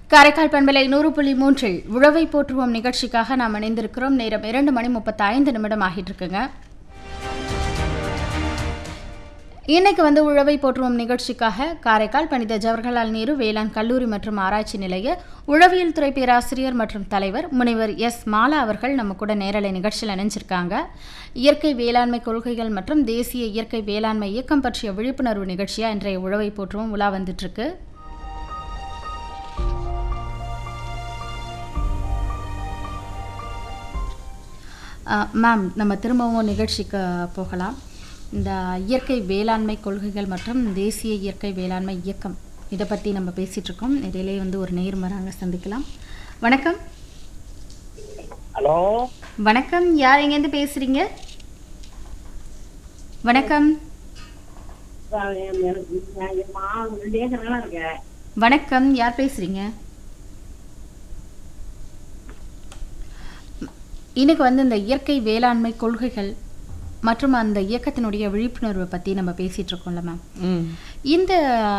காரைக்கால் பண்பலை நூறு புள்ளி மூன்றில் உழவை போற்றுவோம் நிகழ்ச்சிக்காக நாம் இணைந்திருக்கிறோம் நேரம் இரண்டு மணி முப்பத்தைந்து நிமிடம் ஆகிட்டு இருக்குங்க இன்னைக்கு வந்து உழவை போற்றுவோம் நிகழ்ச்சிக்காக காரைக்கால் பண்டித ஜவஹர்லால் நேரு வேளாண் கல்லூரி மற்றும் ஆராய்ச்சி நிலைய உழவியல் துறை பேராசிரியர் மற்றும் தலைவர் முனைவர் எஸ் மாலா அவர்கள் நம்ம கூட நேரலை நிகழ்ச்சியில் இணைஞ்சிருக்காங்க இயற்கை வேளாண்மை கொள்கைகள் மற்றும் தேசிய இயற்கை வேளாண்மை இயக்கம் பற்றிய விழிப்புணர்வு நிகழ்ச்சியாக இன்றைய உழவை போற்றுவோம் உலா வந்துட்டு இருக்கு மேம் நம்ம திரும்பவும் நிகழ்ச்சிக்கு போகலாம் இந்த இயற்கை வேளாண்மை கொள்கைகள் மற்றும் தேசிய இயற்கை வேளாண்மை இயக்கம் இதை பற்றி நம்ம பேசிகிட்டு இருக்கோம் இடையிலே வந்து ஒரு நேர் வராங்க சந்திக்கலாம் வணக்கம் ஹலோ வணக்கம் யார் எங்கேருந்து பேசுகிறீங்க வணக்கம் எனக்கு நான் என் மா ரெண்டு ஏக்கர் நிலம் இருக்கு வணக்கம் யார் பேசுகிறீங்க இன்னைக்கு வந்து இந்த இயற்கை வேளாண்மை கொள்கைகள் மற்றும் அந்த இயக்கத்தினுடைய விழிப்புணர்வை பற்றி நம்ம பேசிகிட்டு இருக்கோம்ல மேம் ம் இந்த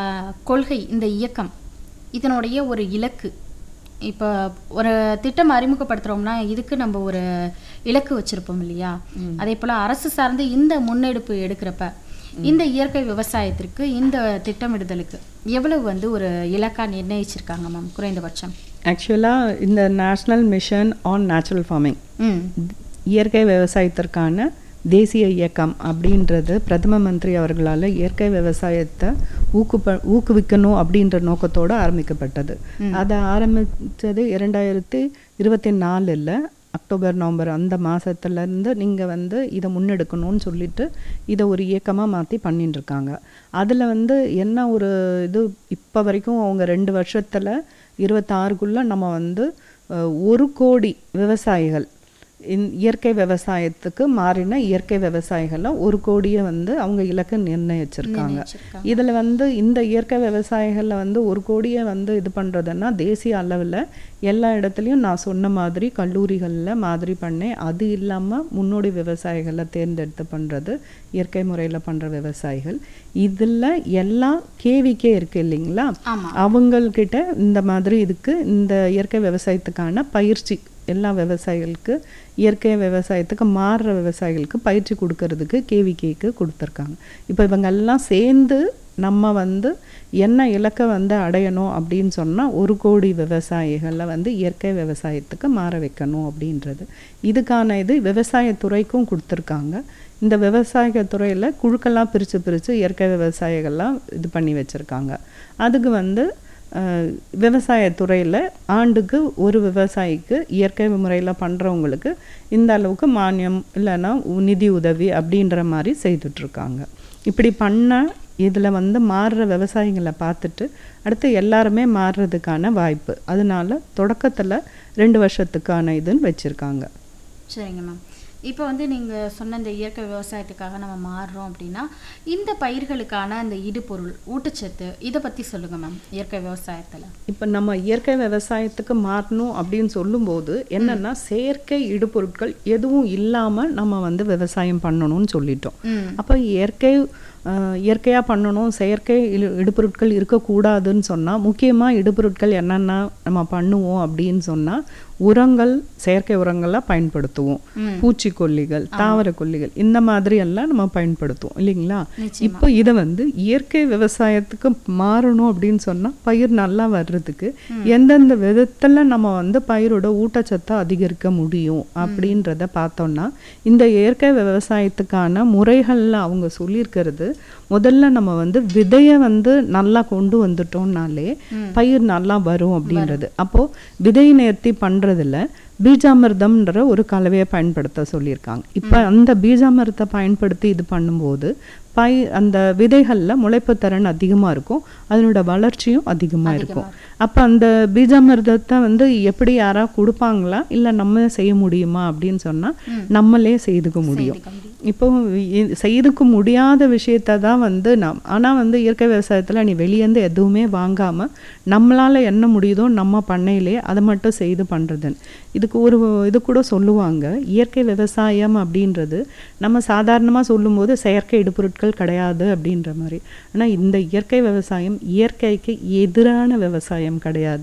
கொள்கை இந்த இயக்கம் இதனுடைய ஒரு இலக்கு இப்போ ஒரு திட்டம் அறிமுகப்படுத்துகிறோம்னா இதுக்கு நம்ம ஒரு இலக்கு வச்சுருப்போம் இல்லையா அதே போல் அரசு சார்ந்து இந்த முன்னெடுப்பு எடுக்கிறப்ப இந்த இயற்கை விவசாயத்திற்கு இந்த திட்டமிடுதலுக்கு எவ்வளவு வந்து ஒரு இலக்காக நிர்ணயிச்சிருக்காங்க மேம் குறைந்தபட்சம் ஆக்சுவலாக இந்த national mission on natural farming hmm இயற்கை விவசாயத்திற்கான தேசிய இயக்கம் அப்படின்றது பிரதம மந்திரி அவர்களால் இயற்கை விவசாயத்தை ஊக்குப்ப ஊக்குவிக்கணும் அப்படின்ற நோக்கத்தோடு ஆரம்பிக்கப்பட்டது அதை ஆரம்பித்தது இரண்டாயிரத்தி இருபத்தி நாலில் அக்டோபர் நவம்பர் அந்த மாதத்துலேருந்து நீங்கள் வந்து இதை முன்னெடுக்கணும்னு சொல்லிட்டு இதை ஒரு இயக்கமாக மாற்றி பண்ணிட்டு இருக்காங்க அதில் வந்து என்ன ஒரு இது இப்போ வரைக்கும் அவங்க ரெண்டு வருஷத்தில் இருபத்தாறுக்குள்ளே நம்ம வந்து அஹ், ஒரு கோடி விவசாயிகள் இந் இயற்கை விவசாயத்துக்கு மாறின இயற்கை விவசாயிகளை ஒரு கோடியை வந்து அவங்க இலக்கு நிர்ணயிச்சிருக்காங்க நிர்ணயிச்சிருக்காங்க. இதில் வந்து இந்த இயற்கை விவசாயிகளில் வந்து ஒரு கோடியை வந்து இது பண்ணுறதுன்னா தேசிய அளவில் எல்லா இடத்துலையும் நான் சொன்ன மாதிரி கல்லூரிகளில் மாதிரி பண்ணேன் அது இல்லாமல் முன்னோடி விவசாயிகளை தேர்ந்தெடுத்து பண்ணுறது இயற்கை முறையில் பண்ணுற விவசாயிகள் இதில் எல்லாம் கேவிக்கே இருக்குது இல்லைங்களா ஆமா. அவங்கக்கிட்ட இந்த மாதிரி இதுக்கு இந்த இயற்கை விவசாயத்துக்கான பயிற்சி எல்லா விவசாயிகளுக்கு இயற்கை விவசாயத்துக்கு மாறுற விவசாயிகளுக்கு பயிற்சி கொடுக்கறதுக்கு கேவிகேக்கு கொடுத்துருக்காங்க இப்போ இவங்க எல்லாம் சேர்ந்து நம்ம வந்து என்ன இலக்கை வந்து அடையணும் அப்படின்னு சொன்னால் ஒரு கோடி விவசாயிகளை வந்து இயற்கை விவசாயத்துக்கு மாற வைக்கணும் அப்படின்றது இதுக்கான இது விவசாயத்துறைக்கும் கொடுத்துருக்காங்க இந்த விவசாயத்துறையில் குழுக்கெல்லாம் பிரித்து பிரித்து இயற்கை விவசாயிகள்லாம் இது பண்ணி வச்சுருக்காங்க அதுக்கு வந்து அஹ், விவசாயத்துறையில் ஆண்டுக்கு ஒரு விவசாயிக்கு இயற்கை முறையில் பண்ணுறவங்களுக்கு இந்த அளவுக்கு மானியம் இல்லைன்னா உ- நிதி உதவி அப்படின்ற மாதிரி செய்துட்ருக்காங்க இப்படி பண்ண இதில் வந்து மாறுற விவசாயிகளை பார்த்துட்டு அடுத்து எல்லாருமே மாறுறதுக்கான வாய்ப்பு அதனால தொடக்கத்தில் ரெண்டு வருஷத்துக்கான இதுன்னு வச்சுருக்காங்க சரிங்க மேம் இப்போ வந்து நீங்கள் சொன்ன இந்த இயற்கை விவசாயத்துக்காக நம்ம மாறுறோம் அப்படின்னா இந்த பயிர்களுக்கான அந்த இடுபொருள் ஊட்டச்சத்து இதை பற்றி சொல்லுங்கள் மேம் இயற்கை விவசாயத்தில் இப்போ நம்ம இயற்கை விவசாயத்துக்கு மாறணும் அப்படின்னு சொல்லும்போது என்னன்னா செயற்கை இடுபொருட்கள் எதுவும் இல்லாமல் நம்ம வந்து விவசாயம் பண்ணணும்னு சொல்லிட்டோம் ம் அப்போ இயற்கை இயற்கையாக பண்ணணும் செயற்கை இடு- இடுபொருட்கள் இருக்கக்கூடாதுன்னு சொன்னால் முக்கியமாக இடுபொருட்கள் என்னென்ன நம்ம பண்ணுவோம் அப்படின்னு சொன்னால் உரங்கள் செயற்கை உரங்களை பயன்படுத்துவோம் பூச்சிக்கொல்லிகள் தாவரக்கொல்லிகள் இந்த மாதிரி எல்லாம் நம்ம பயன்படுத்துவோம் இல்லைங்களா நிச்சயமா. இப்போ இதை வந்து இயற்கை விவசாயத்துக்கு மாறணும் அப்படின்னு சொன்னா பயிர் நல்லா வர்றதுக்கு எந்தெந்த விதத்துல நம்ம வந்து பயிரோட ஊட்டச்சத்தை அதிகரிக்க முடியும் அப்படின்றத பார்த்தோம்னா இந்த இயற்கை விவசாயத்துக்கான முறைகள்ல அவங்க சொல்லியிருக்கிறது முதல்ல நம்ம வந்து விதையை வந்து நல்லா கொண்டு வந்துட்டோம்னாலே பயிர் நல்லா வரும் அப்படின்றது அப்போ விதை நேர்த்தி பண்றதுல பீஜாமிர்தம்ன்ற ஒரு கலவையை பயன்படுத்த சொல்லியிருக்காங்க இப்போ அந்த பீஜாமிர்தத்தை பயன்படுத்தி இது பண்ணும்போது பை அந்த விதைகளில் முளைப்பு திறன் அதிகமாக இருக்கும் அதனோட வளர்ச்சியும் அதிகமாக இருக்கும் அப்போ அந்த பீஜாமிர்தத்தை வந்து எப்படி யாராவது கொடுப்பாங்களா இல்லை நம்ம செய்ய முடியுமா அப்படின்னு சொன்னால் நம்மளே செய்துக்க முடியும் செய்துக்க முடியும். இப்போ இ- செய்துக்க முடியாத விஷயத்த தான் வந்து நம் ஆனால் வந்து இயற்கை விவசாயத்தில் நீ வெளியேந்து எதுவுமே வாங்காமல் நம்மளால் என்ன முடியுதோ நம்ம பண்ணையிலே அதை மட்டும் செய்து பண்ணுறதுன்னு இதுக்கு ஒரு இது கூட சொல்லுவாங்க இயற்கை விவசாயம் அப்படின்றது நம்ம சாதாரணமாக சொல்லும்போது செயற்கை இடுபொருட்கள் கிடையாது அப்படின்ற மாதிரி ஆனால் இந்த இயற்கை விவசாயம் இயற்கைக்கு எதிரான விவசாயம் கிடையாது